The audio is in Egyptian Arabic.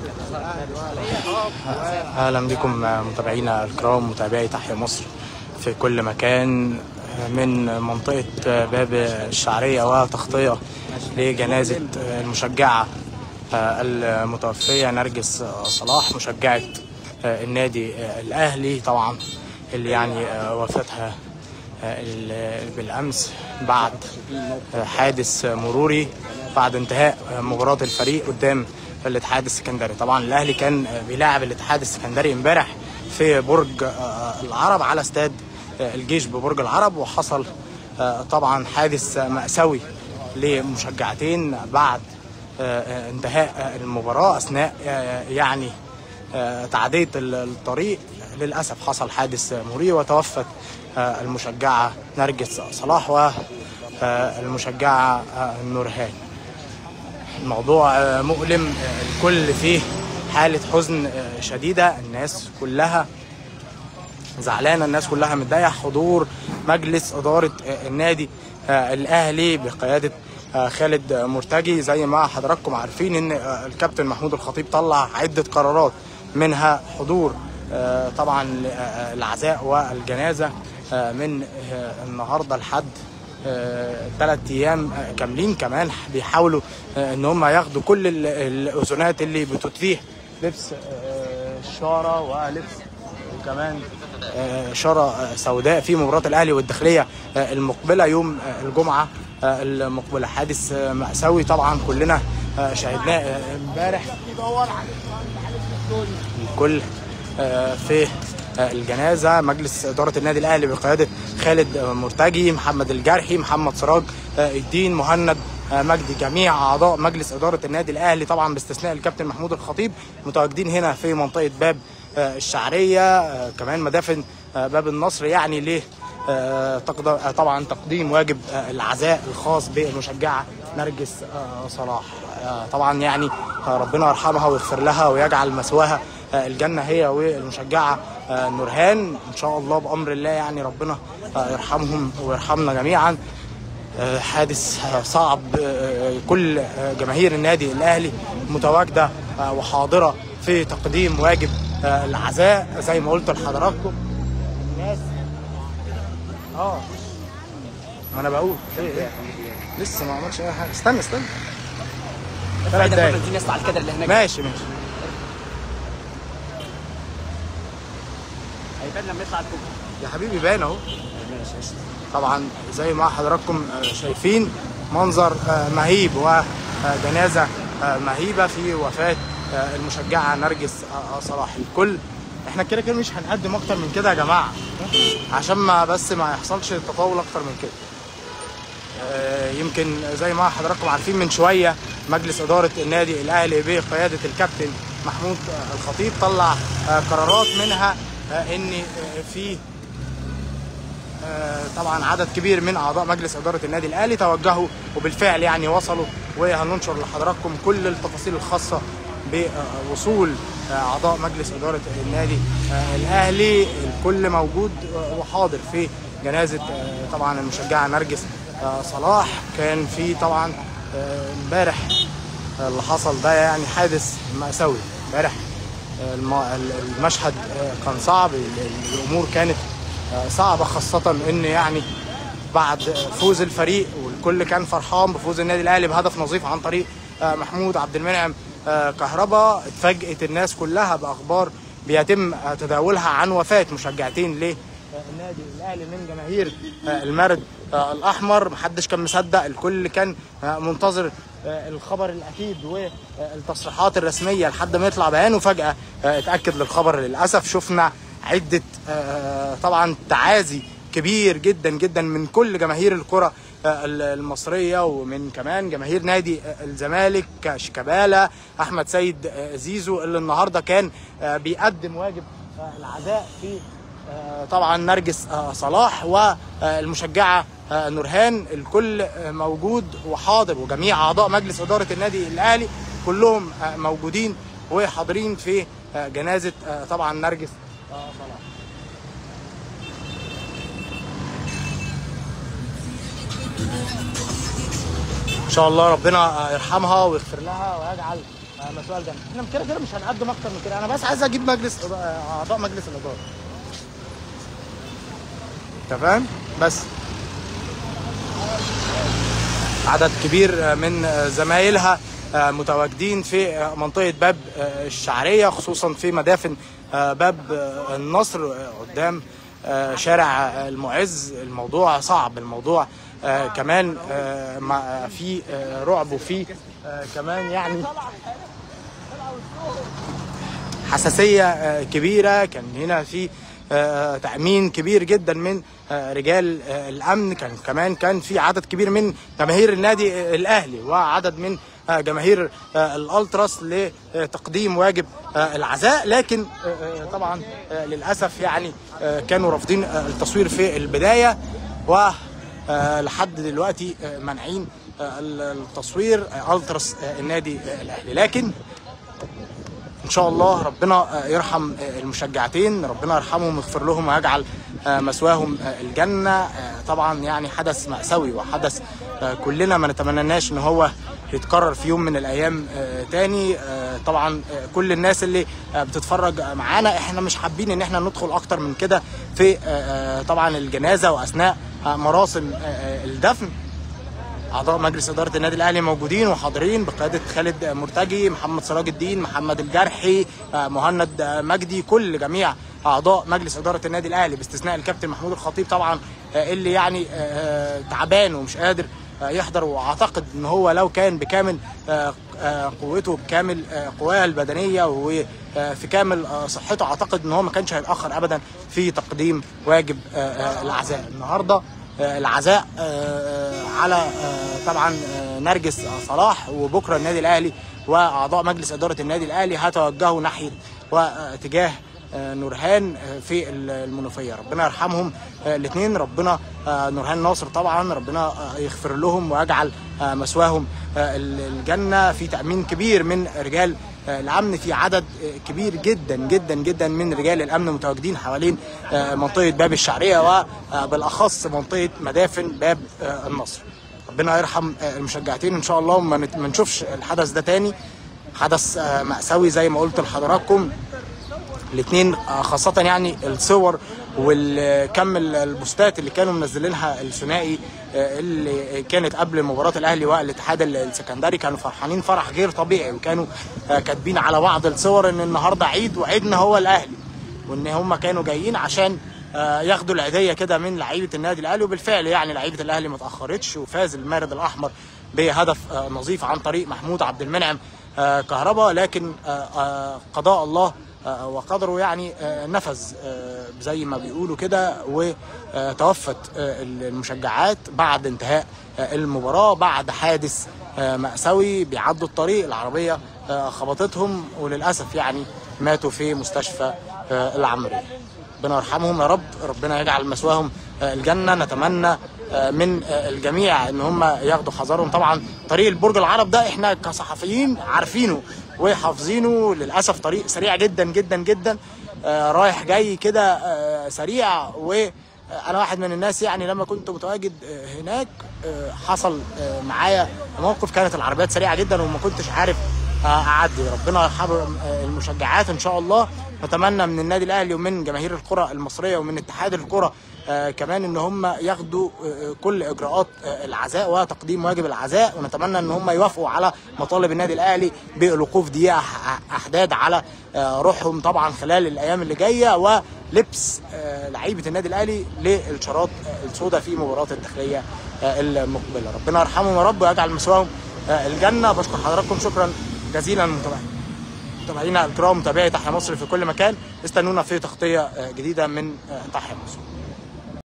اهلا بكم متابعينا الكرام متابعي تحيا مصر في كل مكان من منطقة باب الشعرية وتغطية لجنازة المشجعة المتوفية نرجس صلاح مشجعة النادي الأهلي طبعا اللي يعني وفاتها بالأمس بعد حادث مروري بعد انتهاء مباراة الفريق قدام الاتحاد السكندري طبعا الأهلي كان بيلاعب الاتحاد السكندري امبارح في برج العرب على استاد الجيش ببرج العرب وحصل طبعا حادث مأساوي لمشجعتين بعد انتهاء المباراة أثناء يعني تعدية الطريق للأسف حصل حادث مريع وتوفت المشجعة نرجس صلاح والمشجعة نورهان الموضوع مؤلم الكل فيه حالة حزن شديدة الناس كلها زعلانة الناس كلها متضايقة حضور مجلس إدارة النادي الأهلي بقيادة خالد مرتجي زي ما حضراتكم عارفين ان الكابتن محمود الخطيب طلع عدة قرارات منها حضور طبعا العزاء والجنازة من النهارده لحد ثلاث ايام كاملين كمان بيحاولوا ان هم ياخدوا كل الاذونات اللي بتتيح لبس الشاره ولبس وكمان شاره سوداء في مباراه الاهلي والداخليه المقبله يوم الجمعه المقبله حادث مأساوي طبعا كلنا شاهدناه امبارح الكل في الجنازة مجلس إدارة النادي الأهلي بقيادة خالد مرتجي محمد الجرحي محمد سراج الدين مهند مجدي جميع أعضاء مجلس إدارة النادي الأهلي طبعا باستثناء الكابتن محمود الخطيب متواجدين هنا في منطقة باب الشعرية كمان مدافن باب النصر يعني ليه طبعا تقديم واجب العزاء الخاص بالمشجعة نرجس صلاح طبعا يعني ربنا يرحمها ويغفر لها ويجعل مثواها الجنة هي والمشجعة نورهان إن شاء الله بأمر الله يعني ربنا يرحمهم ويرحمنا جميعا حادث صعب كل جماهير النادي الأهلي متواجدة وحاضرة في تقديم واجب العزاء زي ما قلت لحضراتكم الناس اه ما انا بقول ايه ايه لسه ما عملش اي حاجه استنى استنى ثلاث دقايق دي ناس على الكادر اللي هناك ماشي ماشي هيبان لما يطلع الكوبري يا حبيبي باين اهو طبعا زي ما حضراتكم شايفين منظر مهيب وجنازه مهيبه في وفاه المشجعه نرجس صلاح الكل احنا كده كده مش هنقدم اكتر من كده يا جماعه عشان ما بس ما يحصلش تطاول اكتر من كده يمكن زي ما حضراتكم عارفين من شويه مجلس اداره النادي الاهلي بقياده الكابتن محمود الخطيب طلع قرارات منها ان في طبعا عدد كبير من اعضاء مجلس اداره النادي الاهلي توجهوا وبالفعل يعني وصلوا وهننشر لحضراتكم كل التفاصيل الخاصه بوصول اعضاء مجلس اداره النادي الاهلي الكل موجود وحاضر في جنازه طبعا المشجعه نرجس صلاح كان في طبعا امبارح اللي حصل ده يعني حادث مأساوي امبارح المشهد كان صعب الامور كانت صعبه خاصه ان يعني بعد فوز الفريق والكل كان فرحان بفوز النادي الاهلي بهدف نظيف عن طريق محمود عبد المنعم كهربا اتفاجئت الناس كلها باخبار بيتم تداولها عن وفاه مشجعتين للنادي الاهلي من جماهير المرد الاحمر محدش كان مصدق الكل كان منتظر الخبر الاكيد والتصريحات الرسميه لحد ما يطلع بيان وفجاه اتاكد للخبر للاسف شفنا عده طبعا تعازي كبير جدا جدا من كل جماهير الكره المصريه ومن كمان جماهير نادي الزمالك شيكابالا احمد سيد زيزو اللي النهارده كان بيقدم واجب العزاء في طبعا نرجس صلاح والمشجعه نورهان الكل موجود وحاضر وجميع اعضاء مجلس اداره النادي الاهلي كلهم موجودين وحاضرين في جنازه طبعا نرجس صلاح ان شاء الله ربنا يرحمها ويغفر لها ويجعل مسؤول الجنه احنا كده كده مش هنقدم اكتر من كده انا بس عايز اجيب مجلس اعضاء مجلس الاداره تمام بس عدد كبير من زمايلها متواجدين في منطقة باب الشعرية خصوصا في مدافن باب النصر قدام شارع المعز الموضوع صعب الموضوع كمان في رعب وفي كمان يعني حساسية كبيرة كان هنا في تأمين كبير جدا من رجال الأمن كان كمان كان في عدد كبير من جماهير النادي الأهلي وعدد من جماهير الألتراس لتقديم واجب العزاء لكن طبعا للأسف يعني كانوا رافضين التصوير في البداية ولحد دلوقتي مانعين التصوير ألتراس النادي الأهلي لكن ان شاء الله ربنا يرحم المشجعتين ربنا يرحمهم ويغفر لهم ويجعل مسواهم الجنه طبعا يعني حدث ماساوي وحدث كلنا ما نتمناش ان هو يتكرر في يوم من الايام تاني طبعا كل الناس اللي بتتفرج معانا احنا مش حابين ان احنا ندخل اكتر من كده في طبعا الجنازه واثناء مراسم الدفن اعضاء مجلس اداره النادي الاهلي موجودين وحاضرين بقياده خالد مرتجي محمد سراج الدين محمد الجرحي مهند مجدي كل جميع اعضاء مجلس اداره النادي الاهلي باستثناء الكابتن محمود الخطيب طبعا اللي يعني تعبان ومش قادر يحضر واعتقد ان هو لو كان بكامل قوته بكامل قواه البدنيه وفي كامل صحته اعتقد ان هو ما كانش هيتاخر ابدا في تقديم واجب العزاء النهارده العزاء على طبعا نرجس صلاح وبكره النادي الاهلي واعضاء مجلس اداره النادي الاهلي هتوجهوا ناحيه واتجاه نورهان في المنوفيه ربنا يرحمهم الاثنين ربنا نورهان ناصر طبعا ربنا يغفر لهم ويجعل مسواهم الجنه في تامين كبير من رجال الامن في عدد كبير جدا جدا جدا من رجال الامن متواجدين حوالين منطقه باب الشعريه وبالاخص منطقه مدافن باب النصر ربنا يرحم المشجعتين ان شاء الله وما نشوفش الحدث ده تاني حدث مأساوي زي ما قلت لحضراتكم الاثنين خاصة يعني الصور والكم البوستات اللي كانوا منزلينها الثنائي اللي كانت قبل مباراة الأهلي والاتحاد السكندري كانوا فرحانين فرح غير طبيعي وكانوا كاتبين على بعض الصور إن النهاردة عيد وعيدنا هو الأهلي وإن هم كانوا جايين عشان ياخدوا العيدية كده من لعيبة النادي الأهلي وبالفعل يعني لعيبة الأهلي ما تأخرتش وفاز المارد الأحمر بهدف نظيف عن طريق محمود عبد المنعم كهربا لكن قضاء الله وقدره يعني نفذ زي ما بيقولوا كده وتوفت المشجعات بعد انتهاء المباراة بعد حادث مأساوي بيعدوا الطريق العربية خبطتهم وللأسف يعني ماتوا في مستشفى العمرية ربنا يرحمهم يا رب ربنا يجعل مسواهم الجنة نتمنى من الجميع ان هم ياخدوا حذرهم طبعا طريق البرج العرب ده احنا كصحفيين عارفينه وحافظينه للاسف طريق سريع جدا جدا جدا آه رايح جاي كده آه سريع وانا واحد من الناس يعني لما كنت متواجد آه هناك حصل معايا موقف كانت العربيات سريعه جدا وما كنتش عارف اعدي ربنا يرحم المشجعات ان شاء الله نتمنى من النادي الاهلي ومن جماهير الكره المصريه ومن اتحاد الكره آه كمان ان هم ياخدوا آه كل اجراءات آه العزاء وتقديم واجب العزاء ونتمنى ان هم يوافقوا على مطالب النادي الاهلي بالوقوف دقيقه احداد على روحهم طبعا خلال الايام اللي جايه ولبس لعيبه النادي الاهلي للشارات السوداء في مباراه الداخليه المقبله ربنا يرحمهم يا رب ويجعل مسواهم الجنه بشكر حضراتكم شكرا جزيلا متابعين متابعينا الكرام متابعي تحيا مصر في كل مكان استنونا في تغطيه جديده من تحيا مصر